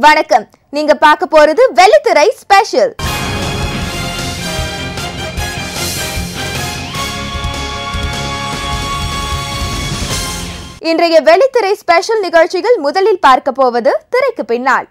வணக்கம் நீங்க பார்க்க போறது வெள்ளித்திரை ஸ்பெஷல் இன்றைய வெள்ளித்திரை ஸ்பெஷல் நிகழ்ச்சிகள் முதலில் பார்க்க போவது திரைக்கு பின்னால்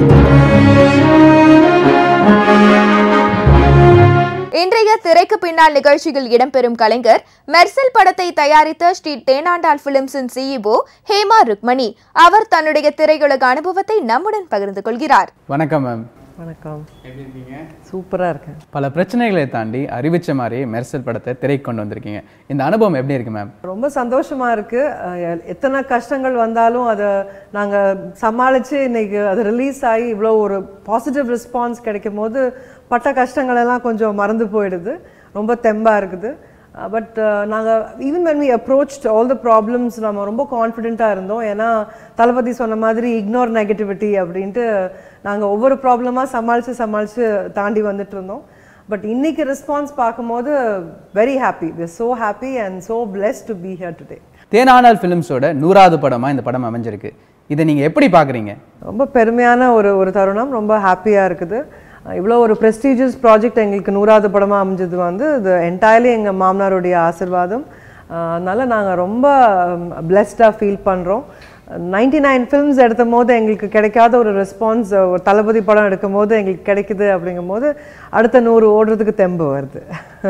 இன்றைய திரைக்கு பின்னால் நிகழ்ச்சியில் இடம்பெறும் கலைஞர் மெர்சல் படத்தை தயாரித்த ஸ்ரீ தேனாண்டாள் பிலிம்ஸின் சிஇஓ ஹேமா ருக்மணி அவர் தன்னுடைய திரையுலக அனுபவத்தை நம்முடன் பகிர்ந்து கொள்கிறார் வணக்கம் மேம் வணக்கம் எப்படி இருக்கீங்க சூப்பராக இருக்கேன் பல பிரச்சனைகளை தாண்டி அறிவிச்ச மாதிரி மெர்சல் படத்தை திரைக்கு கொண்டு வந்திருக்கீங்க இந்த அனுபவம் எப்படி இருக்கு மேம் ரொம்ப சந்தோஷமா இருக்கு அஹ் எத்தனை கஷ்டங்கள் வந்தாலும் அதை நாங்கள் சமாளித்து இன்னைக்கு அது ரிலீஸ் ஆகி இவ்வளோ ஒரு பாசிட்டிவ் ரெஸ்பான்ஸ் கிடைக்கும் போது பட்ட கஷ்டங்கள் எல்லாம் கொஞ்சம் மறந்து போயிடுது ரொம்ப தெம்பா இருக்குது பட் நாங்கள் even when we approached all the problems நம்ம ரொம்ப கான்ஃபிடென்ட்டாக இருந்தோம் ஏன்னா தளபதி சொன்ன மாதிரி இக்னோர் நெகட்டிவிட்டி அப்படின்ட்டு நாங்கள் ஒவ்வொரு ப்ராப்ளமாக சமாளித்து சமாளித்து தாண்டி வந்துட்டு இருந்தோம் பட் இன்னைக்கு ரெஸ்பான்ஸ் பார்க்கும்போது very happy we so happy and so blessed to be here today Thenandal ஃபிலிம்ஸோட நூறாவது படமா இந்த படம் அமைஞ்சிருக்கு இதை நீங்க எப்படி பாக்குறீங்க ரொம்ப பெருமையான ஒரு ஒரு தருணம் ரொம்ப ஹாப்பியாக இருக்குது இவ்வளோ ஒரு ப்ரெஸ்டீஜியஸ் ப்ராஜெக்ட் எங்களுக்கு நூறாவது படமாக அமைஞ்சது வந்து இது என்டையர்லி எங்கள் மாமனாருடைய ஆசிர்வாதம் அஹ் அதனால நாங்கள் ரொம்ப பிளெஸ்டாக ஃபீல் பண்ணுறோம் நைன்டி நைன் ஃபில்ம்ஸ் எடுத்த போது எங்களுக்கு கிடைக்காத ஒரு ரெஸ்பான்ஸ் ஒரு தளபதி படம் எடுக்கும் போது எங்களுக்கு கிடைக்குது அப்படிங்கும் போது அடுத்த நூறு ஓடுறதுக்கு தெம்பு வருது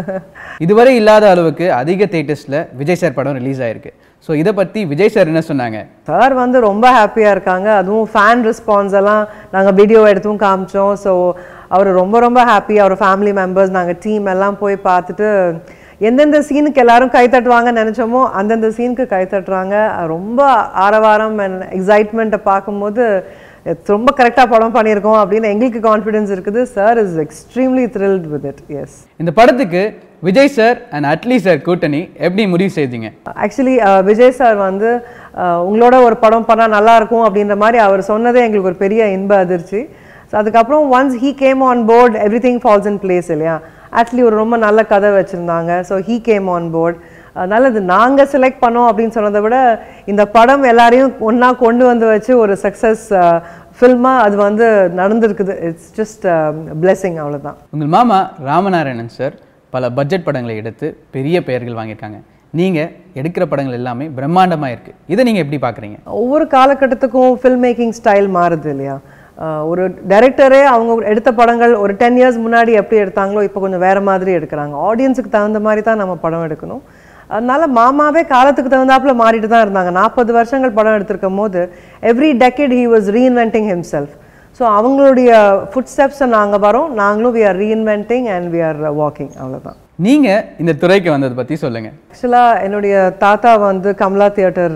இதுவரை இல்லாத அளவுக்கு அதிக தேட்டர்ஸ்ல விஜய் சார் படம் ரிலீஸ் ஆயிருக்கு ஸோ இதை பத்தி விஜய் சார் என்ன சொன்னாங்க சார் வந்து ரொம்ப ஹாப்பியாக இருக்காங்க அதுவும் ஃபேன் ரெஸ்பான்ஸ் எல்லாம் நாங்கள் வீடியோ எடுத்தும் காமிச்சோம் ஸோ அவர் ரொம்ப ரொம்ப ஹாப்பி அவர் ஃபேமிலி மெம்பர்ஸ் நாங்கள் டீம் எல்லாம் போய் பார்த்துட்டு எந்தெந்த சீனுக்கு எல்லாரும் கை தட்டுவாங்கன்னு நினச்சோமோ அந்தந்த சீனுக்கு கை தட்டுறாங்க ரொம்ப ஆரவாரம் அண்ட் எக்ஸைட்மெண்ட்டை பார்க்கும்போது ரொம்ப கரெக்டாக படம் பண்ணியிருக்கோம் அப்படின்னு எங்களுக்கு கான்ஃபிடன்ஸ் இருக்குது sir is extremely thrilled with it yes இந்த படத்துக்கு Vijay sir and Atlee sir கூட்டணி எப்படி முடிவு செய்தீங்க ஆக்சுவலி விஜய் சார் வந்து அஹ், உங்களோட ஒரு படம் பண்ணால் நல்லா இருக்கும் அப்படின்ற மாதிரி அவர் சொன்னதே எங்களுக்கு ஒரு பெரிய இன்ப அதிர்ச்சி ஸோ அதுக்கப்புறம் once he came on board everything falls in place இல்லையா ஆக்சுவலி ஒரு ரொம்ப நல்ல கதை வச்சுருந்தாங்க so he came on board அதனால இது நாங்கள் செலக்ட் பண்ணோம் அப்படின்னு சொன்னதை விட இந்த படம் எல்லாரையும் ஒன்றா கொண்டு வந்து வச்சு ஒரு சக்ஸஸ் ஃபில்மாக அது வந்து நடந்திருக்குது இட்ஸ் ஜஸ்ட் blessing அவ்வளவுதான் உங்கள் மாமா ராமநாராயணன் சார் பல பட்ஜெட் படங்களை எடுத்து பெரிய பெயர்கள் வாங்கியிருக்காங்க நீங்க எடுக்கிற படங்கள் எல்லாமே பிரம்மாண்டமா இருக்கு இதை நீங்க எப்படி பாக்குறீங்க ஒவ்வொரு காலகட்டத்துக்கும் ஃபில்ம் மேக்கிங் ஸ்டைல் மாறுது இல்லையா ஆஹ் ஒரு டைரக்டரே அவங்க எடுத்த படங்கள் ஒரு டென் இயர்ஸ் முன்னாடி எப்படி எடுத்தாங்களோ இப்போ கொஞ்சம் வேற மாதிரி எடுக்கிறாங்க ஆடியன்ஸுக்கு தகுந்த மாதிரி தான் நம்ம படம் எடுக்கணும் அதனால மாமாவே காலத்துக்கு தகுந்தாப்புல மாறிட்டு தான் இருந்தாங்க நாற்பது வருஷங்கள் படம் எடுத்திருக்கும் போது every decade he was reinventing himself so அவங்களுடைய ஃபுட் ஸ்டெப்ஸை நாங்கள் வரோம் நாங்களும் we are reinventing and we are walking அவ்வளோதான் நீங்க இந்த துறைக்கு வந்ததை பத்தி சொல்லுங்க ஆக்சுவலாக என்னுடைய தாத்தா வந்து கமலா தியேட்டர்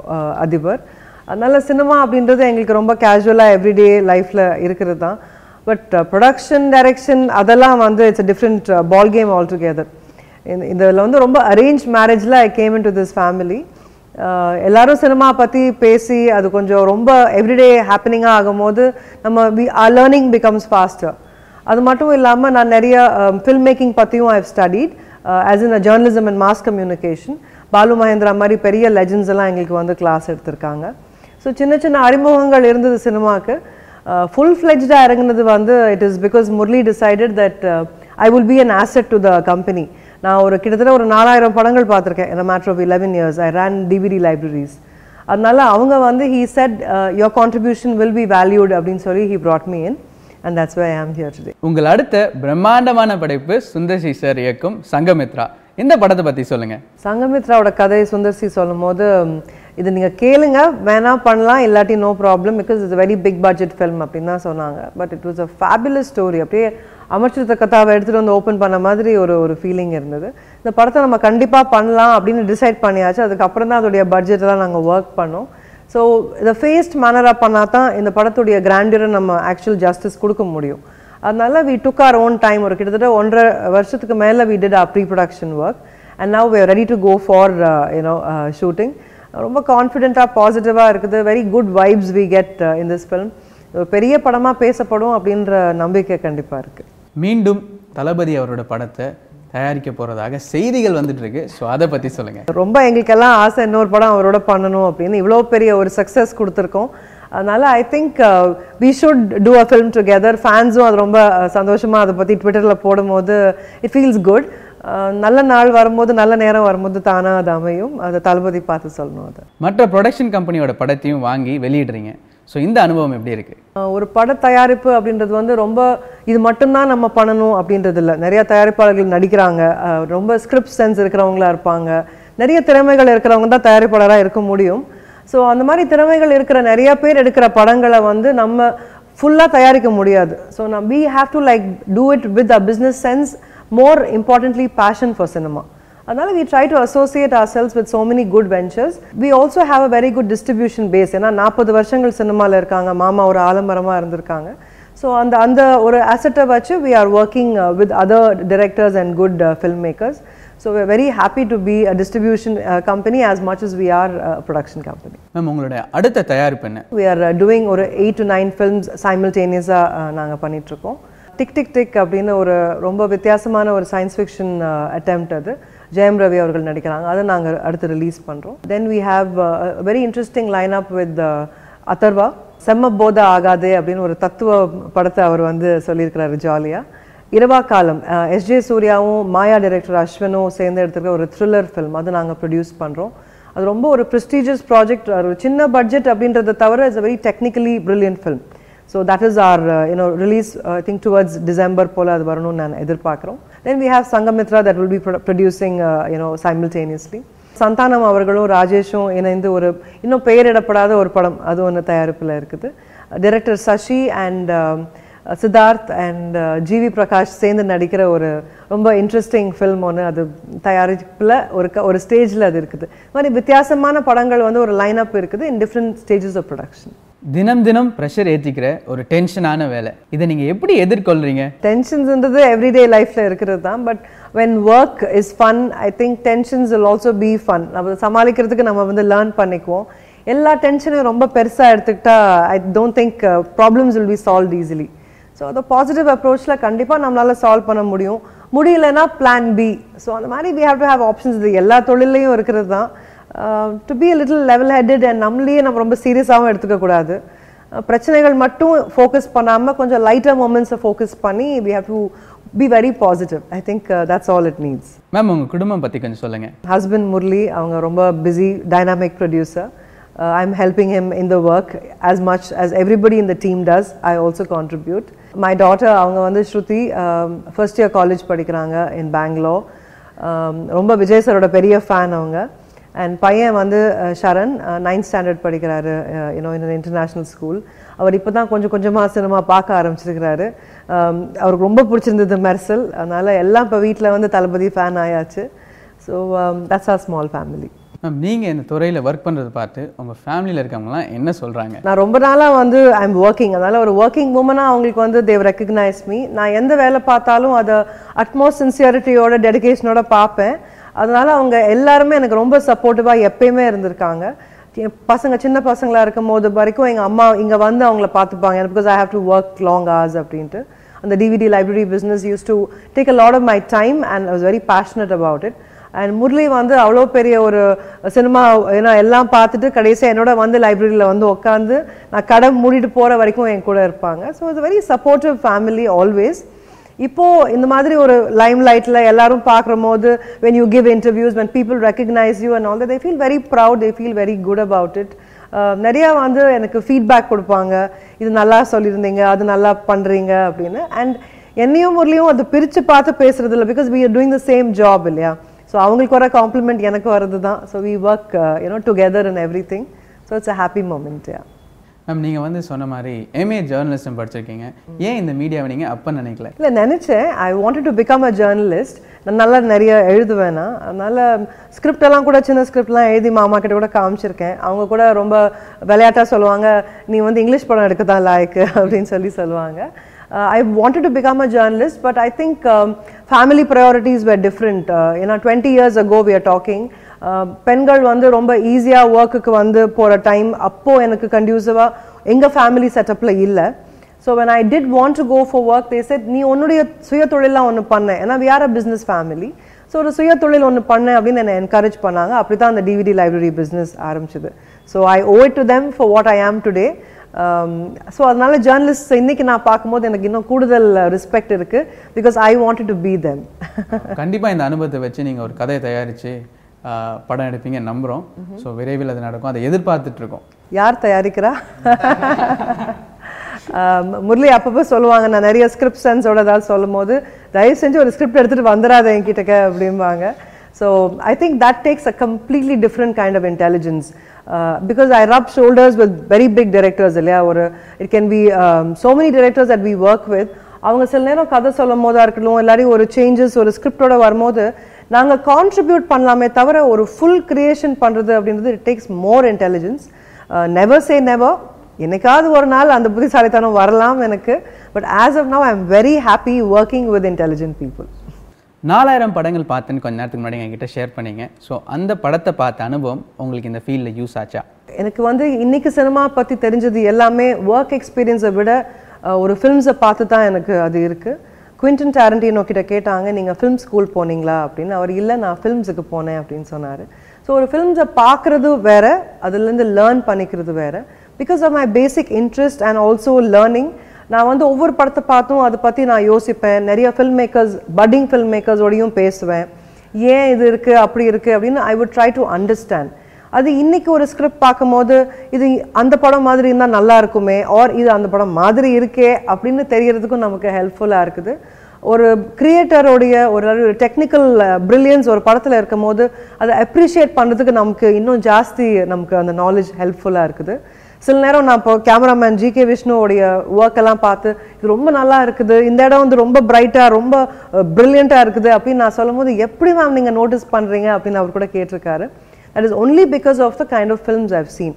அதிபர் அதனால சினிமா அப்படின்றது எங்களுக்கு ரொம்ப கேஷுவலாக எவ்ரிடே லைஃப்பில் இருக்கிறது தான் பட் ப்ரொடக்ஷன் டைரக்ஷன் அதெல்லாம் வந்து it's different ball game all together இதில் வந்து ரொம்ப அரேஞ்ச் மேரேஜில் I came into this family எல்லாரும் சினிமா பற்றி பேசி அது கொஞ்சம் ரொம்ப எவ்ரிடே ஹாப்பனிங்காக ஆகும்போது நம்ம we are learning becomes faster அது மட்டும் இல்லாமல் நான் நிறைய ஃபில்ம் மேக்கிங் பற்றியும் I've studied as in journalism and mass communication Balu Mahendra மாதிரி பெரிய லெஜண்ட்ஸ் எல்லாம் எங்களுக்கு வந்து கிளாஸ் எடுத்திருக்காங்க ஸோ சின்ன சின்ன அறிமுகங்கள் இருந்தது சினிமாவுக்கு ஃபுல் ஃப்ளெஜ்டாக இறங்குனது வந்து it is because Murali decided that I will be an asset to the company நான் ஒரு கிட்டத்தட்ட ஒரு நாலாயிரம் படங்கள் பார்த்துருக்கேன் in a matter of 11 years I ran DVD libraries அதனால அவங்க வந்து he said your contribution will be valued அப்படின்னு சொல்லி he brought me in and that's why I am here today உங்கள் அடுத்த பிரம்மாண்டமான படைப்பு சுந்தர்சி சார் இயக்கும் சங்கமித்ரா இந்த படத்தை பத்தி சொல்லுங்க சங்கமித்ராவோட கதை சுந்தர்சி சொல்லும் போது ம், இது நீங்கள் கேளுங்க வேணா பண்ணலாம் இல்லாட்டி no problem because it's very big budget film அப்படின்னு தான் சொன்னாங்க but it was a fabulous story அப்படியே அமர்ச்சித்த கதாவை எடுத்துகிட்டு வந்து ஓப்பன் பண்ண மாதிரி ஒரு ஒரு ஃபீலிங் இருந்தது இந்த படத்தை நம்ம கண்டிப்பாக பண்ணலாம் அப்படின்னு டிசைட் பண்ணியாச்சு அதுக்கப்புறம் தான் அதோடைய பட்ஜெட்டெல்லாம் நாங்கள் ஒர்க் பண்ணோம் ஸோ இதை ஃபேஸ்ட் மேனராக பண்ணால் தான் இந்த படத்துடைய கிராண்டியரை நம்ம ஆக்சுவல் ஜஸ்டிஸ் கொடுக்க முடியும் அதனால we took our own time ஒரு கிட்டத்தட்ட ஒன்றரை வருஷத்துக்கு மேலே we did our pre production work and now we are ready to go for you know shooting ரொம்ப கான்ஃபிடென்ட்டாக பாசிட்டிவாக இருக்குது very good vibes we get in this film பெரிய படமாக பேசப்படும் அப்படின்ற நம்பிக்கை கண்டிப்பாக இருக்குது மீண்டும் தளபதி அவரோட படத்தை தயாரிக்க போறதாக செய்திகள் வந்துட்டு இருக்கு ஸோ அதை பத்தி சொல்லுங்க ரொம்ப எங்களுக்கெல்லாம் ஆசை இன்னொரு படம் அவரோட பண்ணணும் அப்படின்னு இவ்வளோ பெரிய ஒரு சக்ஸஸ் கொடுத்துருக்கோம் அதனால I think we should do a film together ஃபேன்ஸும் அது ரொம்ப அஹ், சந்தோஷமா அதை பற்றி ட்விட்டரில் போடும்போது இட் ஃபீல்ஸ் குட் நல்ல நாள் வரும்போது நல்ல நேரம் வரும்போது தானா அது அமையும் அதை தளபதி பார்த்து சொல்லணும் அது மற்ற ப்ரொடக்ஷன் கம்பெனியோட படத்தையும் வாங்கி வெளியிடுறீங்க ஸோ இந்த அனுபவம் எப்படி இருக்கு அஹ் ஒரு பட தயாரிப்பு அப்படின்றது வந்து ரொம்ப இது மட்டும்தான் நம்ம பண்ணணும் அப்படின்றது இல்லை நிறைய தயாரிப்பாளர்கள் நடிக்கிறாங்க அஹ் ரொம்ப ஸ்கிரிப்ட் சென்ஸ் இருக்கிறவங்களா இருப்பாங்க நிறைய திறமைகள் இருக்கிறவங்க தான் தயாரிப்பாளராக இருக்க முடியும் ஸோ அந்த மாதிரி திறமைகள் இருக்கிற நிறைய பேர் எடுக்கிற படங்களை வந்து நம்ம ஃபுல்லாக தயாரிக்க முடியாது ஸோ நம்ம we have to like do it with a business sense more importantly passion for cinema அதனால we try to associate ourselves with so many good ventures we also have a very good distribution base ஏன்னா நாற்பது வருஷங்கள் சினிமாவில் இருக்காங்க மாமா ஒரு ஆலமரமாக இருந்திருக்காங்க so அந்த அந்த ஒரு அசட்டை வச்சு we are working uh, with other directors and good uh, filmmakers so we're very happy to be a distribution uh, company as much as we are a production company ma'am உங்களுடைய அடுத்த தயாரிப்பு என்ன we are uh, doing ஒரு eight to nine films சைமில்டேனியஸாக நாங்கள் பண்ணிகிட்ருக்கோம் tick tick tick அப்படின்னு ஒரு ரொம்ப வித்தியாசமான ஒரு சயின்ஸ் ஃபிக்ஷன் attempt அது ஜெயம் ரவி அவர்கள் நடிக்கிறாங்க அதை நாங்கள் அடுத்து ரிலீஸ் பண்ணுறோம் then we have very interesting line up with Atharvaa Semma Botha ஆகாதே அப்படின்னு ஒரு தத்துவ படத்தை அவர் வந்து சொல்லியிருக்கிறாரு ஜாலியாக இரவா காலம் எஸ்ஜே சூர்யாவும் மாயா டைரக்டர் அஸ்வினும் சேர்ந்து எடுத்துருக்க ஒரு த்ரில்லர் ஃபில்ம் அது நாங்கள் ப்ரொடியூஸ் பண்ணுறோம் அது ரொம்ப ஒரு ப்ரெஸ்டீஜியஸ் ப்ராஜெக்ட் ஒரு சின்ன பட்ஜெட் அப்படின்றத தவிர it's a very technically brilliant film so that is our you know release I think towards December போல் அது வரணும்னு நான் எதிர்பார்க்குறோம் then we have Sangamithra that will be producing you know simultaneously Santhanam அவர்களும் ராஜேஷும் இணைந்து ஒரு இன்னும் பெயரிடப்படாத ஒரு படம் அது ஒன்று தயாரிப்பில் இருக்குது director Sasi and Siddharth and GV Prakash சேர்ந்து நடிக்கிற ஒரு ரொம்ப இன்ட்ரெஸ்டிங் ஃபில்ம் ஒன்று அது தயாரிப்பில் ஒரு க ஒரு ஸ்டேஜில் அது இருக்குது இது மாதிரி வித்தியாசமான படங்கள் வந்து ஒரு லைன் அப் இருக்குது in different stages of production தினம் தினம் ப்ரெஷர் ஏற்றிக்கிற ஒரு டென்ஷனான வேலை இதை நீங்கள் எப்படி எதிர்கொள்றீங்க டென்ஷன்ஸ்ன்றது எவ்ரிடே லைஃப்பில் இருக்கிறது தான் but when work is fun I think tensions will also be fun நம்ம சமாளிக்கிறதுக்கு நம்ம வந்து லேர்ன் பண்ணிக்குவோம் எல்லா டென்ஷனையும் ரொம்ப பெருசாக எடுத்துக்கிட்டா I don't think problems will be solve easily so அந்த பாசிட்டிவ் அப்ரோச்சில் கண்டிப்பாக நம்மளால சால்வ் பண்ண முடியும் முடியலன்னா பிளான் பி ஸோ அந்த மாதிரி we have to have options இது எல்லா தொழிலையும் இருக்கிறது தான் to be a little level headed and நம்மளையே நம்ம ரொம்ப சீரியஸாகவும் எடுத்துக்க கூடாது அஹ் பிரச்சனைகள் மட்டும் ஃபோக்கஸ் பண்ணாம கொஞ்சம் லைட்டர் மூமெண்ட்ஸை ஃபோக்கஸ் பண்ணி we have to be very positive i think uh, that's all it needs ma'am உங்கள் குடும்பம் பற்றி கொஞ்சம் சொல்லுங்கள் ஹஸ்பண்ட் முரளி அவங்க ரொம்ப busy dynamic producer I am helping him in the work as much as everybody in the team does I also contribute my daughter அவங்க வந்து ஸ்ருதி first year college படிக்கிறாங்க இன் பெங்களூர் ரொம்ப விஜய் சரோட பெரிய ஃபேன் அவங்க அண்ட் பையன் வந்து அஹ், ஷரண் நைன்த் ஸ்டாண்டர்ட் படிக்கிறாரு யூனோ இன் இன்டர்நேஷ்னல் ஸ்கூல் அவர் இப்போ தான் கொஞ்சம் கொஞ்சமாக சினிமா பார்க்க ஆரம்பிச்சிருக்கிறாரு Um, அவருக்கு ரொம்ப பிடிச்சிருந்தது மெர்சல் அதனால எல்லாம் இப்போ வீட்டில் வந்து தளபதி ஃபேன் ஆயாச்சு so that's our small family ma'am நீங்கள் இந்த துறையில் ஒர்க் பண்ணுறதை பார்த்து உங்கள் ஃபேமிலியில் இருக்கவங்கலாம் என்ன சொல்கிறாங்க நான் ரொம்ப நாளாக வந்து ஐ எம் ஒர்க்கிங் அதனால ஒரு ஒர்க்கிங் உமனாக அவங்களுக்கு வந்து தேவ் ரெக்கக்னைஸ் மீ நான் எந்த வேலை பார்த்தாலும் அதை அட்மோஸ்ட் சின்சியரிட்டியோட டெடிகேஷனோட பார்ப்பேன் அதனால அவங்க எல்லாருமே எனக்கு ரொம்ப சப்போர்ட்டிவாக எப்பயுமே இருந்திருக்காங்க என் பசங்க சின்ன பசங்களா இருக்கும் போது வரைக்கும் எங்கள் அம்மா இங்கே வந்து அவங்கள பார்த்துப்பாங்க because I have to work long hours அப்படின்ட்டு அந்த DVD library business used to take a lot of my time and I was very passionate about it and Murali வந்து அவ்வளோ பெரிய ஒரு சினிமா ஏன்னா எல்லாம் பார்த்துட்டு கடைசியாக என்னோட வந்து லைப்ரரியில் வந்து உட்காந்து நான் கடை மூடிட்டு போகிற வரைக்கும் என் கூட இருப்பாங்க so it's very supportive family always இப்போ இந்த மாதிரி ஒரு லைம் லைட்ல எல்லாரும் பார்க்குற போது when you give interviews when people recognize you and all that they feel very proud they feel very good about it அஹ் நிறைய வந்து எனக்கு ஃபீட்பேக் கொடுப்பாங்க இது நல்லா சொல்லியிருந்தீங்க அது நல்லா பண்றீங்க அப்படின்னு அண்ட் என்னையும் முரளியும் அது பிரிச்சு பார்த்து பேசுறது இல்லை because we are doing the same job இல்லையா ஸோ அவங்களுக்கு வர காம்ப்ளிமெண்ட் எனக்கு வர்றது தான் so we work you know together and everything so it's a happy moment yeah ma'am நீங்கள் வந்து சொன்ன மாதிரி எம்ஏ ஜேர்னலிசம் படிச்சிருக்கீங்க ஏன் இந்த மீடியாவை நீங்கள் அப்போ நினைக்கல இல்லை நினச்சேன் I wanted to become a journalist நான் நல்லா நிறைய எழுதுவேன் நான் அதனால ஸ்கிரிப்ட் எல்லாம் கூட சின்ன ஸ்கிரிப்ட்லாம் எழுதி மாமா கிட்ட கூட காமிச்சிருக்கேன் அவங்க கூட ரொம்ப விளையாட்டா சொல்லுவாங்க நீ வந்து இங்கிலீஷ் படம் எடுக்க தான் லாய்க்கு அப்படின்னு சொல்லி சொல்லுவாங்க I wanted to become a journalist but I think family priorities were different ஏன்னா twenty years ago we are talking பெண்கள் வந்து ரொம்ப ஈஸியாக ஒர்க்குக்கு வந்து போகிற டைம் அப்போது எனக்கு கண்டியூசிவாக எங்கள் ஃபேமிலி செட்டப்பில் இல்லை so when I did want to go for work they said நீ உன்னுடைய சுய தொழிலாம் ஒன்று பண்ண ஏன்னா we are a business family so ஒரு சுய தொழில் ஒன்று பண்ண அப்படின்னு என்னை என்கரேஜ் பண்ணாங்க அப்படி தான் அந்த டிவிடி லைப்ரரி பிஸ்னஸ் ஆரம்பிச்சது so I owe it to them for what I am today so அதனால ஜேர்னலிஸ்ட் இன்னைக்கு நான் பார்க்கும்போது எனக்கு இன்னும் கூடுதல் ரெஸ்பெக்ட் இருக்கு because I wanted to be them கண்டிப்பா இந்த அனுபவத்தை வச்சு நீங்க ஒரு கதையை தயாரிச்சு ஆஹ், படம் எடுப்பீங்க நம்புறோம் ஸோ விரைவில் அது நடக்கும் அதை எதிர்பார்த்துட்டு இருக்கோம் யார் தயாரிக்கிறா ஆம், முரளி அப்பப்போ சொல்லுவாங்க நான் நிறைய ஸ்கிரிப்ட் சென்ஸோட ஏதாவது சொல்லும் போது தயவு செஞ்சு ஒரு ஸ்கிரிப்ட் எடுத்துட்டு வந்துடாத என்கிட்டக்க அப்படிம்பாங்க so I think that takes a completely different kind of intelligence because I rub shoulders with very big directors இல்லையா ஒரு it can be so many directors that we work with அவங்க சில நேரம் கதை சொல்லும் போதா இருக்கட்டும் எல்லாரையும் ஒரு சேஞ்சஸ் ஒரு ஸ்கிரிப்டோட வரும்போது நாங்கள் கான்ட்ரிபியூட் பண்ணலாமே தவிர ஒரு ஃபுல் கிரியேஷன் பண்ணுறது அப்படின்றது it takes more intelligence never say never என்னைக்காவது ஒரு நாள் அந்த புத்திசாலித்தனம் வரலாம் எனக்கு but as of now I am very happy working with intelligent people நாலாயிரம் படங்கள் பார்த்தேன்னு கொஞ்ச நேரத்துக்கு முன்னாடி என்கிட்ட ஷேர் பண்ணீங்க ஸோ அந்த படத்தை பார்த்த அனுபவம் உங்களுக்கு இந்த ஃபீல்டில் யூஸ் ஆச்சா எனக்கு வந்து இன்னைக்கு சினிமா பற்றி தெரிஞ்சது எல்லாமே ஒர்க் எக்ஸ்பீரியன்ஸை விட அஹ், ஒரு ஃபில்ம்ஸை பார்த்து தான் எனக்கு அது இருக்குது குவிண்டன் டேரண்டினோ கிட்ட கேட்டாங்க நீங்கள் ஃபிலிம் ஸ்கூல் போனீங்களா அப்படின்னு அவர் இல்லை நான் ஃபிலிம்ஸுக்கு போனேன் அப்படின்னு சொன்னார் ஸோ ஒரு ஃபிலிம்ஸை பார்க்குறது வேற அதுலேருந்து லேர்ன் பண்ணிக்கிறது வேற because of my basic interest and also learning நான் வந்து ஒவ்வொரு படத்தை பார்த்தும் அதை பற்றி நான் யோசிப்பேன் நிறைய ஃபில்ம் மேக்கர்ஸ் பட்டிங் ஃபில்ம் மேக்கர்ஸோடையும் பேசுவேன் ஏன் இது இருக்குது அப்படி இருக்குது அப்படின்னு I would try to understand அது இன்னைக்கு ஒரு ஸ்கிரிப்ட் பார்க்கும்போது இது அந்த படம் மாதிரி இருந்தால் நல்லா இருக்குமே ஆர் இது அந்த படம் மாதிரி இருக்கே அப்படின்னு தெரியறதுக்கும் நமக்கு ஹெல்ப்ஃபுல்லாக இருக்குது ஒரு கிரியேட்டருடைய ஒரு டெக்னிக்கல் பிரில்லியன்ஸ் ஒரு படத்தில் இருக்கும் போது அதை அப்ரிஷியேட் பண்ணுறதுக்கு நமக்கு இன்னும் ஜாஸ்தி நமக்கு அந்த நாலேஜ் ஹெல்ப்ஃபுல்லாக இருக்குது சில நேரம் நான் இப்போ கேமராமேன் ஜி கே விஷ்ணுவோடைய ஒர்க் எல்லாம் பார்த்து இது ரொம்ப நல்லா இருக்குது இந்த இடம் வந்து ரொம்ப பிரைட்டாக ரொம்ப பிரில்லியண்ட்டாக இருக்குது அப்படின்னு நான் சொல்லும்போது எப்படி மேம் நீங்கள் நோட்டீஸ் பண்ணுறீங்க அப்படின்னு அவர் கூட கேட்டிருக்காரு that is only because of the kind of films I've seen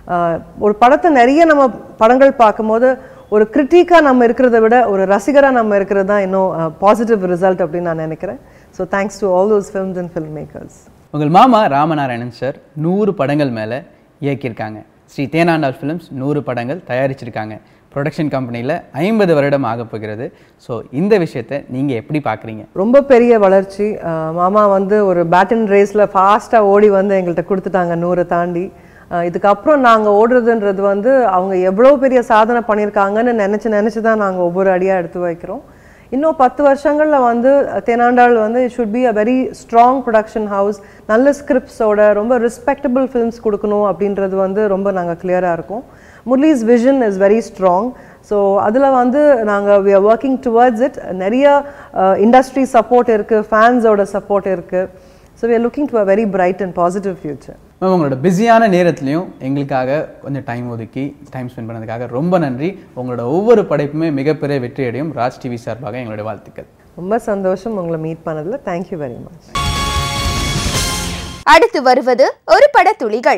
ஒரு படத்தை நிறைய நம்ம படங்கள் பார்க்கும்போது ஒரு கிரிட்டிக்காக நம்ம இருக்கிறத விட ஒரு ரசிகராக நம்ம இருக்கிறது தான் இன்னும் பாசிட்டிவ் ரிசல்ட் அப்படின்னு நான் நினைக்கிறேன் so thanks to all those films and film makers உங்கள் மாமா ராமநாராயணன் சார் நூறு படங்கள் மேலே இயக்கியிருக்காங்க ஸ்ரீ தேனாண்டாள் ஃபிலிம்ஸ் நூறு படங்கள் தயாரிச்சிருக்காங்க ப்ரொடக்ஷன் கம்பெனியில் ஐம்பது வருடம் ஆகப் போகிறது ஸோ இந்த விஷயத்தை நீங்கள் எப்படி பார்க்குறீங்க ரொம்ப பெரிய வளர்ச்சி அஹ் மாமா வந்து ஒரு பேட்டன் ரேஸில் ஃபாஸ்ட்டாக ஓடி வந்து எங்கள்கிட்ட கொடுத்துட்டாங்க நூறை தாண்டி அஹ் இதுக்கப்புறம் நாங்கள் ஓடுறதுன்றது வந்து அவங்க எவ்வளோ பெரிய சாதனை பண்ணியிருக்காங்கன்னு நினச்சி நினச்சி தான் நாங்கள் ஒவ்வொரு அடியாக எடுத்து வைக்கிறோம் இன்னும் பத்து வருஷங்களில் வந்து தேனாண்டாள் வந்து it should be a very strong production house நல்ல ஸ்கிரிப்ட்ஸோட ரொம்ப ரெஸ்பெக்டபிள் ஃபிலிம்ஸ் கொடுக்கணும் அப்படின்றது வந்து ரொம்ப நாங்கள் கிளியராக இருக்கோம் Murali's vision is very strong so அதில் வந்து நாங்கள் we are working towards it நிறைய இண்டஸ்ட்ரி சப்போர்ட் இருக்குது ஃபேன்ஸோட சப்போர்ட் இருக்குது so we are looking to a very bright and positive future ma'am உங்களோட பிஸியான நேரத்துலையும் எங்களுக்காக கொஞ்சம் டைம் ஒதுக்கி டைம் ஸ்பெண்ட் பண்ணதுக்காக ரொம்ப நன்றி உங்களோட ஒவ்வொரு படைப்புமே மிகப்பெரிய வெற்றியடையும் ராஜ் டிவி சார்பாக எங்களுடைய வாழ்த்துக்கள் ரொம்ப சந்தோஷம் உங்களை மீட் பண்ணதில் தேங்க்யூ வெரி மச் அடுத்து வருவது ஒரு பட துளிகள்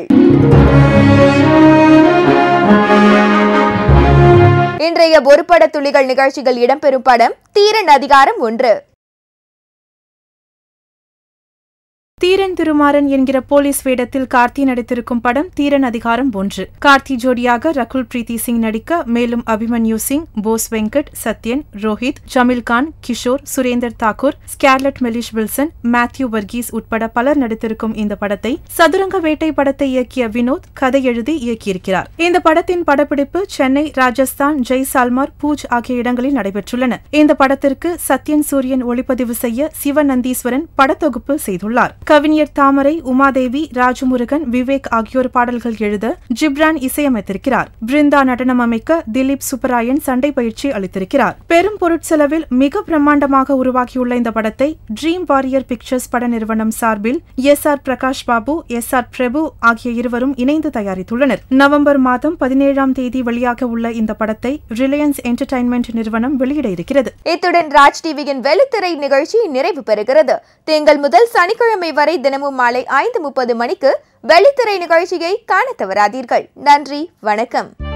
இன்றைய ஒரு பட துளிகள் நிகழ்ச்சிகள் இடம்பெறும் படம் தீரன் அதிகாரம் ஒன்று தீரன் திருமாறன் என்கிற போலீஸ் வேடத்தில் கார்த்தி நடித்திருக்கும் படம் தீரன் அதிகாரம் ஒன்று கார்த்தி ஜோடியாக ரகுல் பிரீத்தி சிங் நடிக்க மேலும் Abhimanyu Singh Bose Venkat Sathyan Rohit Jameel Khan Kishore Surender Thakur Scarlett Mellish Wilson Mathew Varghese உட்பட பலர் நடித்திருக்கும் இந்த படத்தை சதுரங்க வேட்டை படத்தை இயக்கிய வினோத் கதை எழுதி இயக்கியிருக்கிறார் இந்த படத்தின் படப்பிடிப்பு சென்னை ராஜஸ்தான் ஜெய்சால்மார் பூஜ் ஆகிய இடங்களில் நடைபெற்றுள்ளன இந்த படத்திற்கு சத்யன் சூரியன் ஒளிப்பதிவு செய்ய சிவநந்தீஸ்வரன் படத்தொகுப்பு செய்துள்ளார் கவிஞர் தாமரை உமாதேவி ராஜமுருகன் விவேக் ஆகியோர் பாடல்கள் எழுத ஜிப்ரான் இசையமைத்திருக்கிறார் பிருந்தா நடனம் அமைக்க திலீப் சுப்பராயன் சண்டை பயிற்சி அளித்திருக்கிறார் பெரும் பொருட்செலவில் மிக பிரம்மாண்டமாக உருவாக்கியுள்ள இந்த படத்தை ட்ரீம் வாரியர் பிக்சர்ஸ் பட நிறுவனம் சார்பில் S R Prakash Babu S R Prabhu ஆகிய இருவரும் இணைந்து தயாரித்துள்ளனர் நவம்பர் மாதம் பதினேழாம் தேதி வெளியாக உள்ள இந்த படத்தை ரிலையன்ஸ் என்டர்டைன்மெண்ட் நிறுவனம் வெளியிட இருக்கிறது இத்துடன் ராஜ் டிவியின் வெள்ளித்திரை நிகழ்ச்சி நிறைவு பெறுகிறது திங்கள் முதல் சனிக்கிழமை வரை தினமும் மாலை ஐந்து முப்பது மணிக்கு வெள்ளித்திரை நிகழ்ச்சியை காண தவறாதீர்கள் நன்றி வணக்கம்